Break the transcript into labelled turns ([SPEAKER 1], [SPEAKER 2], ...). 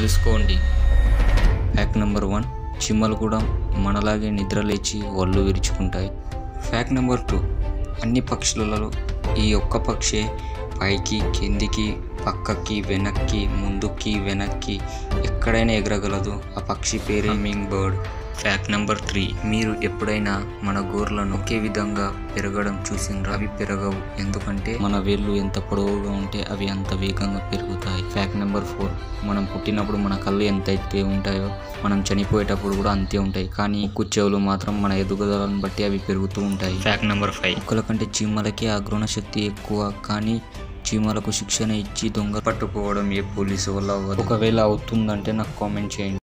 [SPEAKER 1] తెలుసుకోండి fact number one చీమలు కూడా మనలాగే నిద్రలేచి ఒళ్ళు విరుచుకుంటాయి ఫ్యాక్ట్ నెంబర్ టూ అన్ని పక్షులలో ఈ ఒక్క పక్షే పైకి కిందికి పక్కకి వెనక్కి ముందుకి వెనక్కి ఎక్కడైనా ఎగరగలదు ఆ పక్షి పేరు hummingbird fact number three మీరు ఎప్పుడైనా మన గోర్లను ఒకే విధంగా పెరగడం చూసిండ్రా అవి పెరగవు ఎందుకంటే మన వేళ్ళు ఎంత పొడవుగా ఉంటే అవి అంత వేగంగా పెరుగుతాయి ఫ్యాక్ట్ నెంబర్ ఫోర్ మనం పుట్టినప్పుడు మన కళ్ళు ఎంత అయితే ఉంటాయో మనం చనిపోయేటప్పుడు కూడా అంతే ఉంటాయి కానీ ముక్కు చెవులు మాత్రం మన ఎదుగుదలను బట్టి అవి పెరుగుతూ ఉంటాయి ఫ్యాక్ట్ నెంబర్ ఫైవ్ కుక్కల కంటే చీమలకి ఆగ్రహణ శక్తి ఎక్కువ కానీ చీమలకు శిక్షణ ఇచ్చి దొంగ పట్టుకోవడం ఏ పోలీసు వల్ల అవ్వదు ఒకవేళ అవుతుందంటే నాకు కామెంట్ చేయండి